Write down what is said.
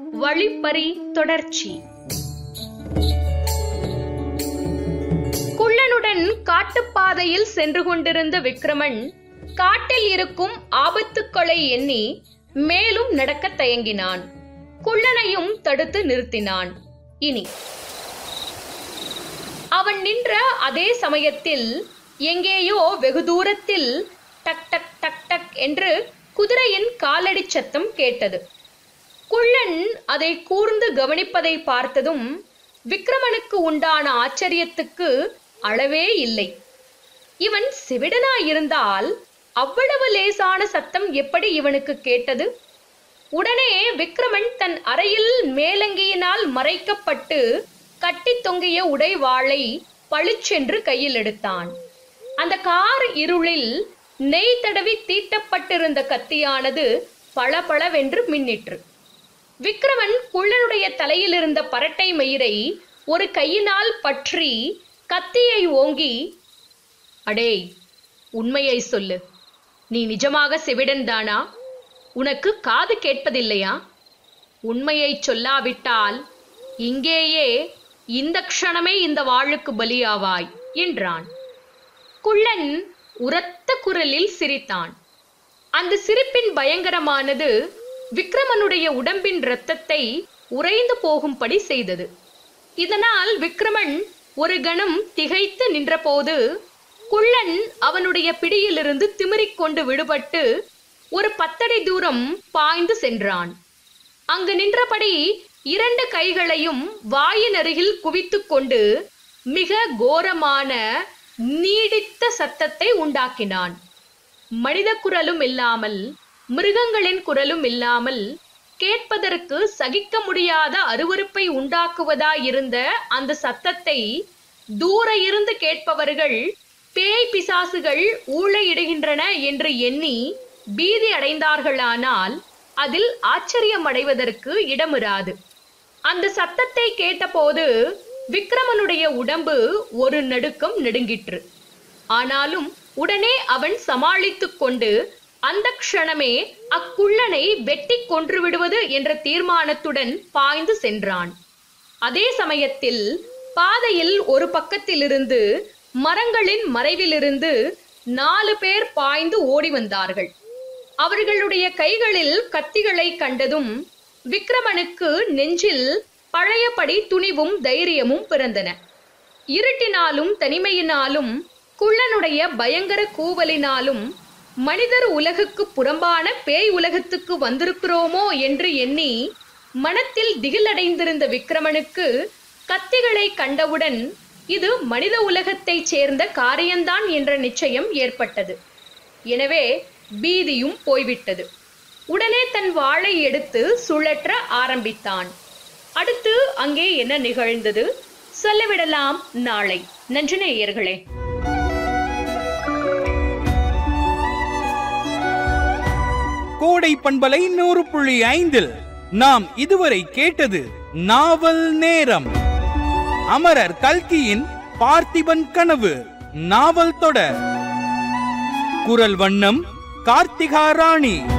வழிப்பறி தொடர்ச்சி குள்ளனுடன் காட்டுப்பாதையில் சென்று கொண்டிருந்த விக்ரமன் காட்டில் இருக்கும் ஆபத்துக்களை எண்ணி மேலும் நடக்கத் தயங்கினான் குள்ளனையும் தடுத்து நிறுத்தினான் இனி அவன் நின்ற அதே சமயத்தில் எங்கேயோ வெகு தூரத்தில் டக் டக் டக் டக் என்று குதிரையின் காலடி சத்தம் கேட்டது குள்ளன் அதை கூர்ந்து கவனிப்பதை பார்த்ததும் விக்ரமனுக்கு உண்டான ஆச்சரியத்துக்கு அளவே இல்லை இவன் செவிடனாயிருந்தால் அவ்வளவு லேசான சத்தம் எப்படி இவனுக்கு கேட்டது உடனே விக்ரமன் தன் அறையில் மேலங்கியினால் மறைக்கப்பட்டு கட்டி தொங்கிய உடைவாளை பளிச்சென்று கையில் எடுத்தான் அந்த கார் இருளில் நெய் தடவி தீட்டப்பட்டிருந்த கத்தியானது பளபளவென்று மின்னிற்று விக்ரமன் குள்ளனுடைய தலையில் இருந்த பரட்டை மயிரை ஒரு கையினால் பற்றி கத்தியை ஓங்கி அடேய் உண்மையை சொல்லு நீ நிஜமாக செவிடன் தானா உனக்கு காது கேட்பதில்லையா உண்மையை சொல்லாவிட்டால் இங்கேயே இந்த க்ஷணமே இந்த வாளுக்கு பலியாவாய் என்றான் குள்ளன் உரத்த குரலில் சிரித்தான் அந்த சிரிப்பின் பயங்கரமானது விக்ரமனுடைய உடம்பின் இரத்தத்தை உறைந்து போகும்படி செய்தது இதனால் விக்ரமன் ஒரு கணம் திகைத்து நின்றபோது குள்ளன் அவனுடைய பிடியிலிருந்து திமிரிக் கொண்டு விடுபட்டு ஒரு பத்தடி தூரம் பாய்ந்து சென்றான் அங்கு நின்றபடி இரண்டு கைகளையும் வாயின் அருகில் குவித்துக் கொண்டு மிக கோரமான நீடித்த சத்தத்தை உண்டாக்கினான் மனித குரலும் இல்லாமல் மிருகங்களின் குரலும் இல்லாமல் கேட்பதற்கு சகிக்க முடியாத அருவருப்பை உண்டாக்குவதாயிருந்த அந்த சத்தத்தை தூர இருந்து கேட்பவர்கள் பேய் பிசாசுகள் ஊழையிடுகின்றன என்று எண்ணி பீதி அடைந்தார்களானால் அதில் ஆச்சரியம் அடைவதற்கு இடமிராது அந்த சத்தத்தை கேட்டபோது விக்ரமனுடைய உடம்பு ஒரு நடுக்கம் நடுங்கிற்று ஆனாலும் உடனே அவன் சமாளித்துக் கொண்டு அந்த க்ஷணமே அக்குள்ளனை வெட்டி கொன்று விடுவது என்ற தீர்மானத்துடன் பாய்ந்து சென்றான் அதே சமயத்தில் பாதையில் ஒரு பக்கத்திலிருந்து மரங்களின் மறைவிலிருந்து நாலு பேர் பாய்ந்து ஓடி வந்தார்கள் அவர்களுடைய கைகளில் கத்திகளை கண்டதும் விக்ரமனுக்கு நெஞ்சில் பழையபடி துணிவும் தைரியமும் பிறந்தன இருட்டினாலும் தனிமையினாலும் குள்ளனுடைய பயங்கர கூவலினாலும் மனிதர் உலகுக்கு புறம்பான பேய் உலகத்துக்கு வந்திருக்கிறோமோ என்று எண்ணி மனத்தில் திகிலடைந்திருந்த விக்ரமனுக்கு கத்திகளை கண்டவுடன் இது மனித உலகத்தைச் சேர்ந்த காரியம்தான் என்ற நிச்சயம் ஏற்பட்டது எனவே பீதியும் போய்விட்டது உடனே தன் வாளை எடுத்து சுழற்ற ஆரம்பித்தான் அடுத்து அங்கே என்ன நிகழ்ந்தது சொல்லிவிடலாம் நாளை நன்றி நேயர்களே கோடை பண்பலை நூறு புள்ளி ஐந்தில் நாம் இதுவரை கேட்டது நாவல் நேரம் அமரர் கல்கியின் பார்த்திபன் கனவு நாவல் தொடர் குரல் வண்ணம் கார்த்திகா ராணி